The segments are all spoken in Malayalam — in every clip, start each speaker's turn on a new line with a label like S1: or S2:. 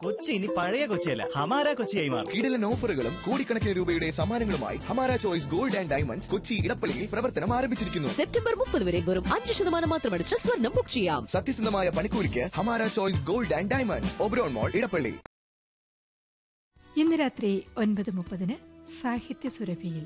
S1: കൊച്ചി ഇനി പഴയ കൊച്ചിയല്ല ഹമാര കൊച്ചിയായി മാറും
S2: കിടിലൻ ഓഫറുകളും കോടിക്കണക്കിന് രൂപയുടെ സമ്മാനങ്ങളുമായി Hamara choice gold and diamonds Kochi ഇടപ്പള്ളിയിൽ പ്രവർത്തനം ആരംഭിച്ചിരിക്കുന്നു
S3: സെപ്റ്റംബർ മുപ്പത് വരെ വെറും അഞ്ച് ശതമാനം മാത്രമടിച്ച് സ്വർണം ബുക്ക് ചെയ്യാം
S2: സത്യസന്ധമായ പണിക്കൂലിക്ക് Hamara choice gold and diamonds Oberon mall Edappally
S4: ഇന്ന് രാത്രി ഒൻപത് മുപ്പതിന് സാഹിത്യ സുരഭിയിൽ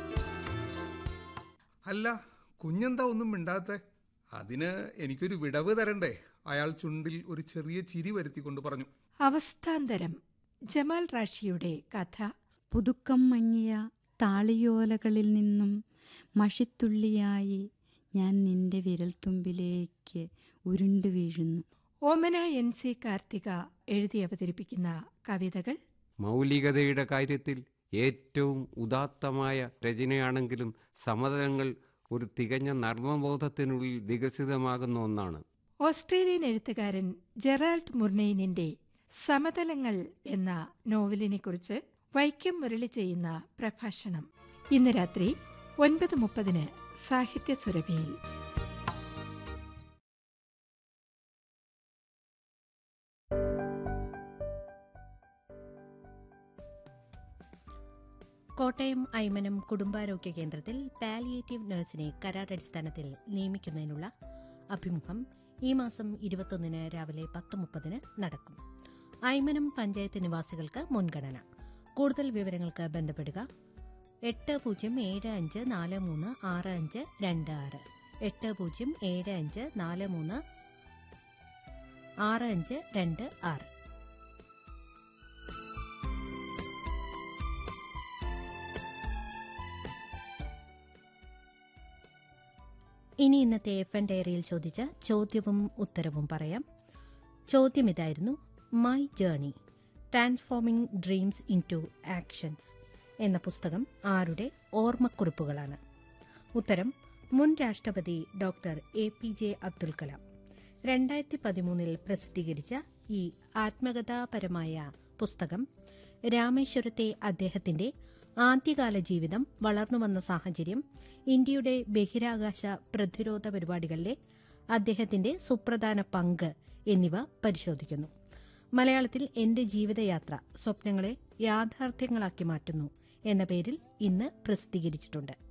S5: അല്ല കുഞ്ഞെന്താ ഒന്നും മിണ്ടാത്തെ അതിന് എനിക്കൊരു വിടവ് തരണ്ടേ അയാൾ ചുണ്ടിൽ ഒരു ചെറിയ ചിരി വരുത്തിക്കൊണ്ട് പറഞ്ഞു
S4: അവസ്ഥാന്തരം ജമാൽ റാഷിയുടെ കഥ
S6: പുതുക്കം മങ്ങിയ താളിയോലകളിൽ നിന്നും മഷിത്തുള്ളിയായി ഞാൻ നിന്റെ വിരൽത്തുമ്പിലേക്ക് ഉരുണ്ടു വീഴുന്നു
S4: ഓമന എൻ സി കാർത്തിക എഴുതി അവതരിപ്പിക്കുന്ന കവിതകൾ
S7: മൗലികതയുടെ കാര്യത്തിൽ ഏറ്റവും ഉദാത്തമായ രചനയാണെങ്കിലും സമതലങ്ങൾ ഒരു തികഞ്ഞ നർമ്മബോധത്തിനുള്ളിൽ വികസിതമാകുന്ന ഒന്നാണ്
S4: ഓസ്ട്രേലിയൻ എഴുത്തുകാരൻ ജെറാൾഡ് മുർനെയിനിന്റെ സമതലങ്ങൾ എന്ന നോവലിനെക്കുറിച്ച് വൈക്കം മുരളി ചെയ്യുന്ന പ്രഭാഷണം ഇന്ന് രാത്രി ഒൻപത് മുപ്പതിന് സാഹിത്യ സുരഭിയിൽ
S8: കോട്ടയം ഐമനം കുടുംബാരോഗ്യ കേന്ദ്രത്തിൽ പാലിയേറ്റീവ് നഴ്സിനെ കരാറടിസ്ഥാനത്തിൽ നിയമിക്കുന്നതിനുള്ള അഭിമുഖം ഈ മാസം ഇരുപത്തൊന്നിന് രാവിലെ പത്ത് മുപ്പതിന് നടക്കും ഐമനം പഞ്ചായത്ത് നിവാസികൾക്ക് മുൻഗണന കൂടുതൽ വിവരങ്ങൾക്ക് ബന്ധപ്പെടുക എട്ട് പൂജ്യം ഏഴ് അഞ്ച് നാല് മൂന്ന് ആറ് അഞ്ച് രണ്ട് ആറ് എട്ട് പൂജ്യം ഏഴ് അഞ്ച് നാല് മൂന്ന് ആറ് അഞ്ച് രണ്ട് ആറ് ഇനി ഇന്നത്തെ എഫ് എൻ ഡയറിയിൽ ചോദിച്ച ചോദ്യവും ഉത്തരവും പറയാം ചോദ്യം ഇതായിരുന്നു my journey transforming dreams into actions എന്ന പുസ്തകം ആരുടെ ഓർമ്മക്കുറിപ്പുകളാണ് ഉത്തരം മുൻ രാഷ്ട്രപതി doctor A P J Abdul Kalam രണ്ടായിരത്തി പതിമൂന്നിൽ പ്രസിദ്ധീകരിച്ച ഈ ആത്മകഥാപരമായ പുസ്തകം രാമേശ്വരത്തെ അദ്ദേഹത്തിന്റെ ആദ്യകാല ജീവിതം വളർന്നുവന്ന സാഹചര്യം ഇന്ത്യയുടെ ബഹിരാകാശ പ്രതിരോധ പരിപാടികളിലെ അദ്ദേഹത്തിന്റെ സുപ്രധാന പങ്ക് എന്നിവ പരിശോധിക്കുന്നു മലയാളത്തിൽ എന്റെ ജീവിതയാത്ര സ്വപ്നങ്ങളെ യാഥാർത്ഥ്യങ്ങളാക്കി മാറ്റുന്നു എന്ന പേരിൽ ഇന്ന് പ്രസിദ്ധീകരിച്ചിട്ടുണ്ട്